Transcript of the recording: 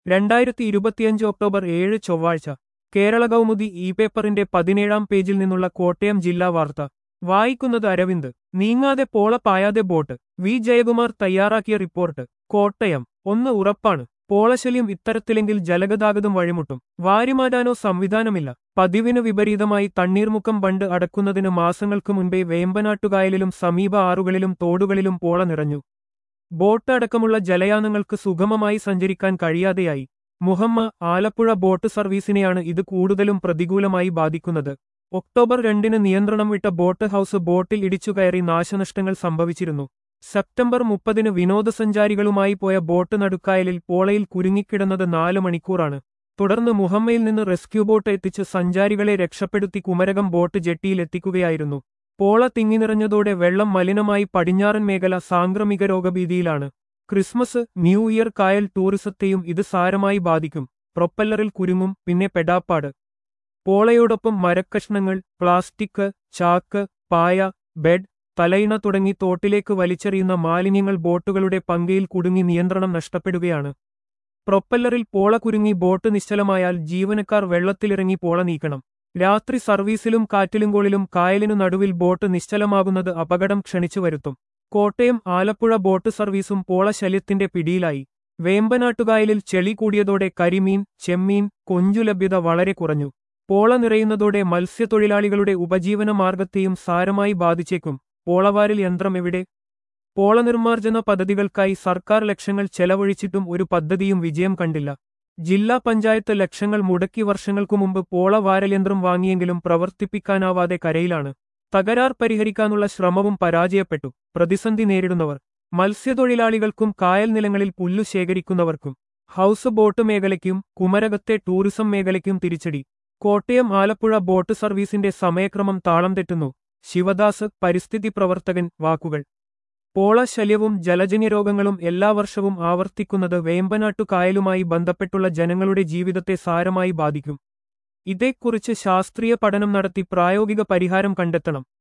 രണ്ടായിരത്തി ഇരുപത്തിയഞ്ച് ഒക്ടോബർ ഏഴ് ചൊവ്വാഴ്ച കേരള കൗമുദി ഇ പേപ്പറിന്റെ പതിനേഴാം പേജിൽ നിന്നുള്ള കോട്ടയം ജില്ലാ വാർത്ത വായിക്കുന്നത് അരവിന്ദ് നീങ്ങാതെ പോള പായാതെ ബോട്ട് വി ജയകുമാർ തയ്യാറാക്കിയ റിപ്പോർട്ട് കോട്ടയം ഒന്ന് ഉറപ്പാണ് പോളശല്യം ഇത്തരത്തിലെങ്കിൽ ജലഗതാഗതം വഴിമുട്ടും വാരിമാറ്റാനോ സംവിധാനമില്ല പതിവിന് വിപരീതമായി തണ്ണീർമുക്കം ബണ്ട് അടക്കുന്നതിന് മാസങ്ങൾക്ക് മുൻപേ വേമ്പനാട്ടുകായലിലും സമീപ ആറുകളിലും തോടുകളിലും പോള നിറഞ്ഞു ബോട്ട് അടക്കമുള്ള ജലയാനങ്ങൾക്ക് സുഗമമായി സഞ്ചരിക്കാൻ കഴിയാതെയായി മുഹമ്മ ആലപ്പുഴ ബോട്ട് സർവീസിനെയാണ് ഇത് കൂടുതലും പ്രതികൂലമായി ബാധിക്കുന്നത് ഒക്ടോബർ രണ്ടിന് നിയന്ത്രണം വിട്ട ബോട്ട് ഹൌസ് ബോട്ടിൽ ഇടിച്ചുകയറി നാശനഷ്ടങ്ങൾ സംഭവിച്ചിരുന്നു സെപ്റ്റംബർ മുപ്പതിന് വിനോദസഞ്ചാരികളുമായി പോയ ബോട്ട് നടുക്കായലിൽ പോളയിൽ കുരുങ്ങിക്കിടന്നത് നാല് മണിക്കൂറാണ് തുടർന്ന് മുഹമ്മയിൽ നിന്ന് റെസ്ക്യൂ ബോട്ട് എത്തിച്ച് സഞ്ചാരികളെ രക്ഷപ്പെടുത്തി കുമരകം ബോട്ട് ജെട്ടിയിൽ എത്തിക്കുകയായിരുന്നു പോള തിങ്ങിനിറഞ്ഞതോടെ വെള്ളം മലിനമായി പടിഞ്ഞാറൻ മേഖല സാംക്രമിക രോഗഭീതിയിലാണ് ക്രിസ്മസ് ന്യൂ ഇയർ കായൽ ടൂറിസത്തെയും ഇത് സാരമായി ബാധിക്കും പ്രൊപ്പല്ലറിൽ കുരുങ്ങും പിന്നെ പെടാപ്പാട് പോളയോടൊപ്പം മരക്കഷ്ണങ്ങൾ പ്ലാസ്റ്റിക് ചാക്ക് പായ ബെഡ് തലയിണ തുടങ്ങി തോട്ടിലേക്ക് വലിച്ചെറിയുന്ന മാലിന്യങ്ങൾ ബോട്ടുകളുടെ പങ്കയിൽ കുടുങ്ങി നിയന്ത്രണം നഷ്ടപ്പെടുകയാണ് പ്രൊപ്പല്ലറിൽ പോള കുരുങ്ങി ബോട്ട് നിശ്ചലമായാൽ ജീവനക്കാർ വെള്ളത്തിലിറങ്ങി പോള നീക്കണം രാത്രി സർവീസിലും കാറ്റിലുംകോളിലും കായലിനു നടുവിൽ ബോട്ട് നിശ്ചലമാകുന്നത് അപകടം ക്ഷണിച്ചു വരുത്തും കോട്ടയം ആലപ്പുഴ ബോട്ട് സർവീസും പോള ശല്യത്തിന്റെ പിടിയിലായി വേമ്പനാട്ടുകായലിൽ ചെളി കൂടിയതോടെ കരിമീൻ ചെമ്മീൻ കൊഞ്ചു ലഭ്യത വളരെ കുറഞ്ഞു പോള നിറയുന്നതോടെ മത്സ്യത്തൊഴിലാളികളുടെ ഉപജീവന മാർഗത്തെയും സാരമായി ബാധിച്ചേക്കും പോളവാരിൽ യന്ത്രം എവിടെ പോള നിർമ്മാർജ്ജന പദ്ധതികൾക്കായി സർക്കാർ ലക്ഷങ്ങൾ ചെലവഴിച്ചിട്ടും ഒരു പദ്ധതിയും വിജയം കണ്ടില്ല ജില്ലാ പഞ്ചായത്ത് ലക്ഷങ്ങൾ മുടക്കി വർഷങ്ങൾക്കു മുമ്പ് പോള വാരൽയന്ത്രം വാങ്ങിയെങ്കിലും പ്രവർത്തിപ്പിക്കാനാവാതെ കരയിലാണ് തകരാർ പരിഹരിക്കാനുള്ള ശ്രമവും പരാജയപ്പെട്ടു പ്രതിസന്ധി നേരിടുന്നവർ മത്സ്യത്തൊഴിലാളികൾക്കും കായൽ നിലങ്ങളിൽ പുല്ലു ശേഖരിക്കുന്നവർക്കും ഹൌസ് ബോട്ട് മേഖലയ്ക്കും കുമരകത്തെ ടൂറിസം മേഖലയ്ക്കും തിരിച്ചടി കോട്ടയം ആലപ്പുഴ ബോട്ട് സർവീസിന്റെ സമയക്രമം താളം തെറ്റുന്നു ശിവദാസ് പരിസ്ഥിതി പ്രവർത്തകൻ വാക്കുകൾ പോള ശല്യവും ജലജന്യരോഗങ്ങളും എല്ലാ വർഷവും ആവർത്തിക്കുന്നത് വേമ്പനാട്ടു കായലുമായി ബന്ധപ്പെട്ടുള്ള ജനങ്ങളുടെ ജീവിതത്തെ സാരമായി ബാധിക്കും ഇതേക്കുറിച്ച് ശാസ്ത്രീയ പഠനം നടത്തി പ്രായോഗിക പരിഹാരം കണ്ടെത്തണം